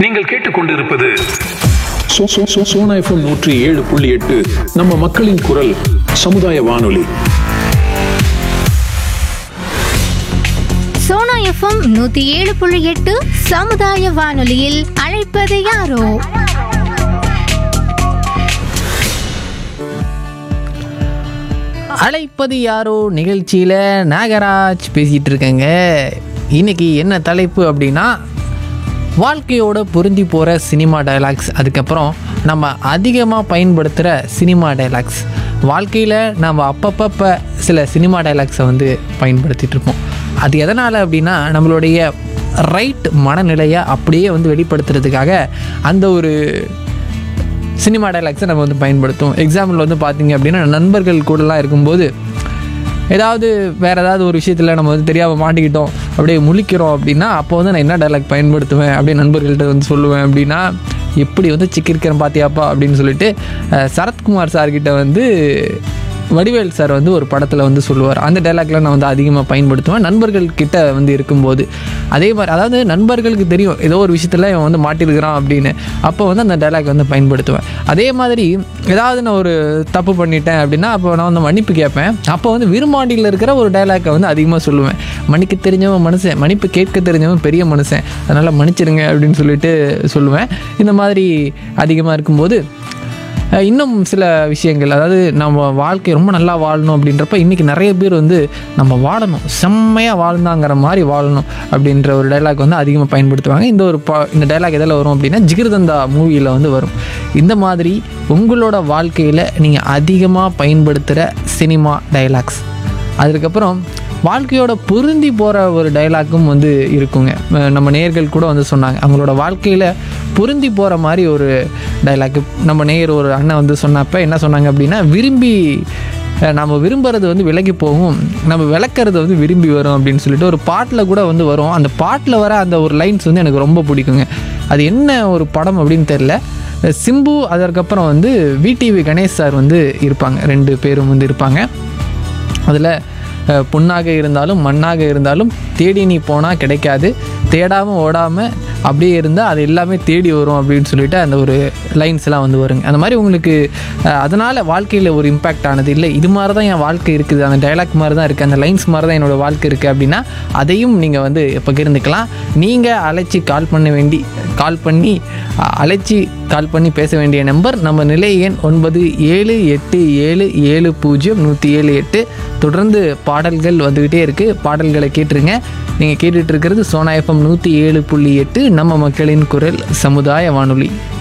நீங்கள் கேட்டுக்கொண்டிருப்பது சோ- சோ- சோ- சோனா எஃப்எம் நூற்றி ஏழு புள்ளி எட்டு நம்ம மக்களின் குரல் சமுதாய வானொலி சோனா எஃப்எம் நூத்தி ஏழு புள்ளி எட்டு சமுதாய வானொலியில் அழைப்பது யாரோ அழைப்பது யாரோ நிகழ்ச்சியில் நாகராஜ் பேசிகிட்டு இருக்கேங்க இன்னைக்கு என்ன தலைப்பு அப்படின்னா வாழ்க்கையோட பொருந்தி போகிற சினிமா டைலாக்ஸ் அதுக்கப்புறம் நம்ம அதிகமாக பயன்படுத்துகிற சினிமா டைலாக்ஸ் வாழ்க்கையில் நம்ம அப்பப்போ சில சினிமா டைலாக்ஸை வந்து பயன்படுத்திட்டு இருப்போம் அது எதனால் அப்படின்னா நம்மளுடைய ரைட் மனநிலையை அப்படியே வந்து வெளிப்படுத்துறதுக்காக அந்த ஒரு சினிமா டைலாக்ஸை நம்ம வந்து பயன்படுத்துவோம் எக்ஸாம்பிள் வந்து பார்த்தீங்க அப்படின்னா நண்பர்கள் கூடலாம் இருக்கும்போது ஏதாவது வேறு ஏதாவது ஒரு விஷயத்தில் நம்ம வந்து தெரியாமல் மாட்டிக்கிட்டோம் அப்படியே முழிக்கிறோம் அப்படின்னா அப்போ வந்து நான் என்ன டைலாக் பயன்படுத்துவேன் அப்படியே நண்பர்கள்ட்ட வந்து சொல்லுவேன் அப்படின்னா எப்படி வந்து சிக்கிருக்கிறேன் பாத்தியாப்பா அப்படின்னு சொல்லிட்டு அஹ், சரத்குமார் சார்கிட்ட வந்து வடிவேல் சார் வந்து ஒரு படத்தில் வந்து சொல்லுவார் அந்த டைலாக்லாம் நான் வந்து அதிகமாக பயன்படுத்துவேன் நண்பர்கள் கிட்ட வந்து இருக்கும்போது அதே மாதிரி அதாவது நண்பர்களுக்கு தெரியும் ஏதோ ஒரு விஷயத்தில் இவன் வந்து மாட்டிருக்கிறான் அப்படின்னு அப்போ வந்து அந்த டைலாக் வந்து பயன்படுத்துவேன் அதே மாதிரி ஏதாவது நான் ஒரு தப்பு பண்ணிட்டேன் அப்படின்னா அப்போ நான் வந்து மன்னிப்பு கேட்பேன் அப்போ வந்து விரும்பாண்டியில் இருக்கிற ஒரு டைலாக்கை வந்து அதிகமாக சொல்லுவேன் மன்னிக்க தெரிஞ்சவன் மனுஷன் மன்னிப்பு கேட்க தெரிஞ்சவன் பெரிய மனுஷன் அதனால் மன்னிச்சிடுங்க அப்படின்னு சொல்லிட்டு சொல்லுவேன் இந்த மாதிரி அதிகமாக இருக்கும்போது அஹ் இன்னும் சில விஷயங்கள் அதாவது நம்ம வாழ்க்கை ரொம்ப நல்லா வாழணும் அப்படின்றப்ப இன்றைக்கி நிறைய பேர் வந்து நம்ம வாழணும் செம்மையாக வாழ்ந்தாங்கிற மாதிரி வாழணும் அப்படின்ற ஒரு டைலாக் வந்து அதிகமாக பயன்படுத்துவாங்க இந்த ஒரு பா இந்த டைலாக் எதில் வரும் அப்படின்னா ஜிகிர்தந்தா மூவியில் வந்து வரும் இந்த மாதிரி உங்களோட வாழ்க்கையில் நீங்கள் அதிகமாக பயன்படுத்துகிற சினிமா டைலாக்ஸ் அதுக்கப்புறம் வாழ்க்கையோட பொருந்தி போகிற ஒரு டைலாக்கும் வந்து இருக்குங்க அஹ் நம்ம நேர்கள் கூட வந்து சொன்னாங்க அவங்களோட வாழ்க்கையில் பொருந்தி போகிற மாதிரி ஒரு டைலாக் நம்ம நேர் ஒரு அண்ணன் வந்து சொன்னப்ப என்ன சொன்னாங்க அப்படின்னா விரும்பி அஹ் நம்ம விரும்புறது வந்து விலகி போகும் நம்ம விளக்குறது வந்து விரும்பி வரும் அப்படின்னு சொல்லிட்டு ஒரு பாட்டில் கூட வந்து வரும் அந்த பாட்டில் வர அந்த ஒரு லைன்ஸ் வந்து எனக்கு ரொம்ப பிடிக்குங்க அது என்ன ஒரு படம் அப்படின்னு தெரில சிம்பு அதற்கப்புறம் வந்து விடிவி கணேஷ் சார் வந்து இருப்பாங்க ரெண்டு பேரும் வந்து இருப்பாங்க அதில் அஹ், பொண்ணாக இருந்தாலும் மண்ணாக இருந்தாலும் தேடி நீ போனால் கிடைக்காது தேடாமல் ஓடாமல் அப்படியே இருந்தால் அது எல்லாமே தேடி வரும் அப்படின்னு சொல்லிட்டு அந்த ஒரு லைன்ஸ்லாம் வந்து வருங்க அந்த மாதிரி உங்களுக்கு அதனால் வாழ்க்கையில் ஒரு இம்பேக்ட் ஆனது இல்லை இது மாதிரி தான் என் வாழ்க்கை இருக்குது அந்த டைலாக் மாதிரி தான் இருக்குது அந்த லைன்ஸ் மாதிரி தான் என்னோடய வாழ்க்கை இருக்குது அப்படின்னா அதையும் நீங்கள் வந்து பகிர்ந்துக்கலாம் நீங்கள் அழைச்சி கால் பண்ண வேண்டி கால் பண்ணி அஹ், அழைச்சி கால் பண்ணி பேச வேண்டிய நம்பர் நம்ம நிலை எண் ஒன்பது ஏழு எட்டு ஏழு ஏழு பூஜ்ஜியம் நூற்றி ஏழு எட்டு தொடர்ந்து பாடல்கள் வந்துக்கிட்டே இருக்குது பாடல்களை கேட்டுருங்க நீங்கள் கேட்டுட்டு இருக்கிறது சோனா எஃப்எம் நூற்றி ஏழு புள்ளி எட்டு நம்ம மக்களின் குரல் சமுதாய வானொலி